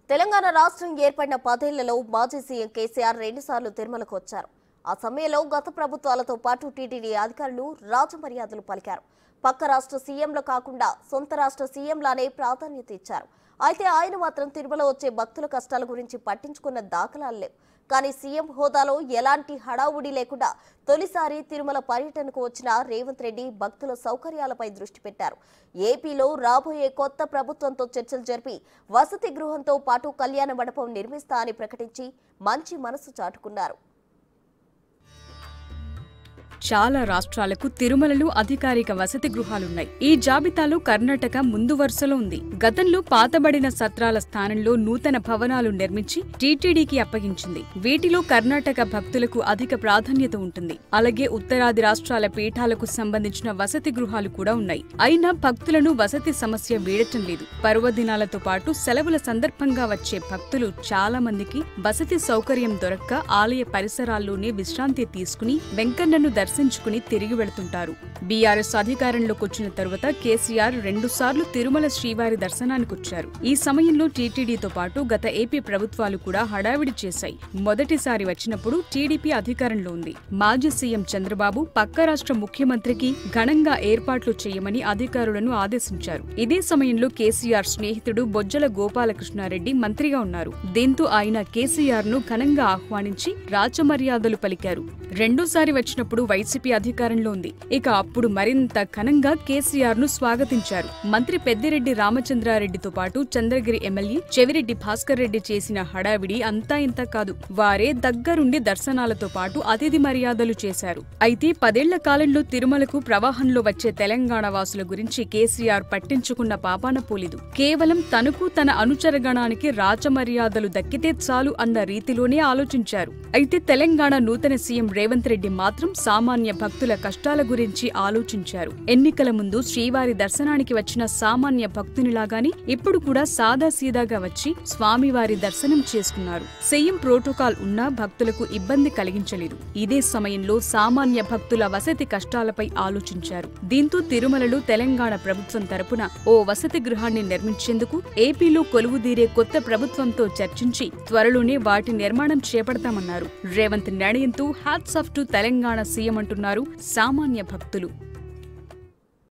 తెలంగాణ రాష్ట్రం ఏర్పడిన పదేళ్లలో మాజీ సీఎం కేసీఆర్ రెండుసార్లు తిరుమలకు వచ్చారు ఆ సమయంలో గత ప్రభుత్వాలతో పాటు టీటీడీ అధికారులు రాజమర్యాదలు పలికారు పక్క రాష్ట్ర సీఎంలు కాకుండా సొంత రాష్ట్ర సీఎంలానే ప్రాధాన్యత ఇచ్చారు అయితే ఆయన మాత్రం తిరుమల వచ్చే భక్తుల కష్టాల గురించి పట్టించుకున్న దాఖలాలు లేవు కానీ సీఎం హోదాలో ఎలాంటి హడావుడి లేకుండా తొలిసారి తిరుమల పర్యటనకు వచ్చిన రేవంత్ రెడ్డి భక్తుల సౌకర్యాలపై దృష్టి పెట్టారు ఏపీలో రాబోయే కొత్త ప్రభుత్వంతో చర్చలు జరిపి వసతి గృహంతో పాటు కళ్యాణ మండపం నిర్మిస్తా అని ప్రకటించి మంచి మనసు చాటుకున్నారు చాలా రాష్ట్రాలకు తిరుమలలో అధికారిక వసతి గృహాలున్నాయి ఈ జాబితాలో కర్ణాటక ముందు వరుసలో ఉంది గతంలో పాతబడిన సత్రాల స్థానంలో నూతన భవనాలు నిర్మించి టీటీడీకి అప్పగించింది వీటిలో కర్ణాటక భక్తులకు అధిక ప్రాధాన్యత ఉంటుంది అలాగే ఉత్తరాది రాష్ట్రాల పీఠాలకు సంబంధించిన వసతి గృహాలు కూడా ఉన్నాయి అయినా భక్తులను వసతి సమస్య వీడటం లేదు పర్వదినాలతో పాటు సెలవుల సందర్భంగా వచ్చే భక్తులు చాలా మందికి వసతి సౌకర్యం దొరక్క ఆలయ పరిసరాల్లోనే విశ్రాంతి తీసుకుని వెంకన్నను దర్శించుకుని తిరిగి వెళుతుంటారు బీఆర్ఎస్ అధికారంలోకి వచ్చిన తరువాత కేసీఆర్ రెండుసార్లు తిరుమల శ్రీవారి దర్శనానికొచ్చారు ఈ సమయంలో టీటీడీతో పాటు గత ఏపీ ప్రభుత్వాలు కూడా హడావిడి చేశాయి మొదటిసారి వచ్చినప్పుడు టీడీపీ అధికారంలో ఉంది మాజీ సీఎం చంద్రబాబు పక్క రాష్ట్ర ముఖ్యమంత్రికి ఘనంగా ఏర్పాట్లు చేయమని అధికారులను ఆదేశించారు ఇదే సమయంలో కేసీఆర్ స్నేహితుడు బొజ్జల గోపాలకృష్ణారెడ్డి మంత్రిగా ఉన్నారు దీంతో ఆయన కేసీఆర్ ను ఘనంగా ఆహ్వానించి రాజమర్యాదలు పలికారు రెండోసారి వచ్చినప్పుడు వైసీపీ అధికారంలో ఉంది ఇక అప్పుడు మరింత ఘనంగా కేసీఆర్ ను స్వాగతించారు మంత్రి పెద్దిరెడ్డి రామచంద్రారెడ్డితో పాటు చంద్రగిరి ఎమ్మెల్యే చెవిరెడ్డి భాస్కర్ రెడ్డి చేసిన హడావిడి అంతా ఇంత కాదు వారే దగ్గరుండి దర్శనాలతో పాటు అతిథి మర్యాదలు చేశారు అయితే పదేళ్ల కాలంలో తిరుమలకు ప్రవాహంలో వచ్చే తెలంగాణ వాసుల గురించి కేసీఆర్ పట్టించుకున్న పాపాన పోలేదు కేవలం తనకు తన అనుచరగణానికి రాజమర్యాదలు దక్కితే చాలు అన్న రీతిలోనే ఆలోచించారు అయితే తెలంగాణ నూతన సీఎం రేవంత్ రెడ్డి మాత్రం సామాన్య భక్తుల కష్టాల గురించి ఆలోచించారు ఎన్నికల ముందు శ్రీవారి దర్శనానికి వచ్చిన సామాన్య భక్తునిలాగానే ఇప్పుడు కూడా సాదా సీదాగా వచ్చి స్వామివారి దర్శనం చేసుకున్నారు సీఎం ప్రోటోకాల్ ఉన్నా భక్తులకు ఇబ్బంది కలిగించలేదు ఇదే సమయంలో సామాన్య భక్తుల వసతి కష్టాలపై ఆలోచించారు దీంతో తిరుమలలో తెలంగాణ ప్రభుత్వం తరపున ఓ వసతి గృహాన్ని నిర్మించేందుకు ఏపీలో కొలువుదీరే కొత్త ప్రభుత్వంతో చర్చించి త్వరలోనే వాటి నిర్మాణం చేపడతామన్నారు రేవంత్ నిర్ణయంతో hats off to Telangana CM అంటున్నారు సామాన్య భక్తులు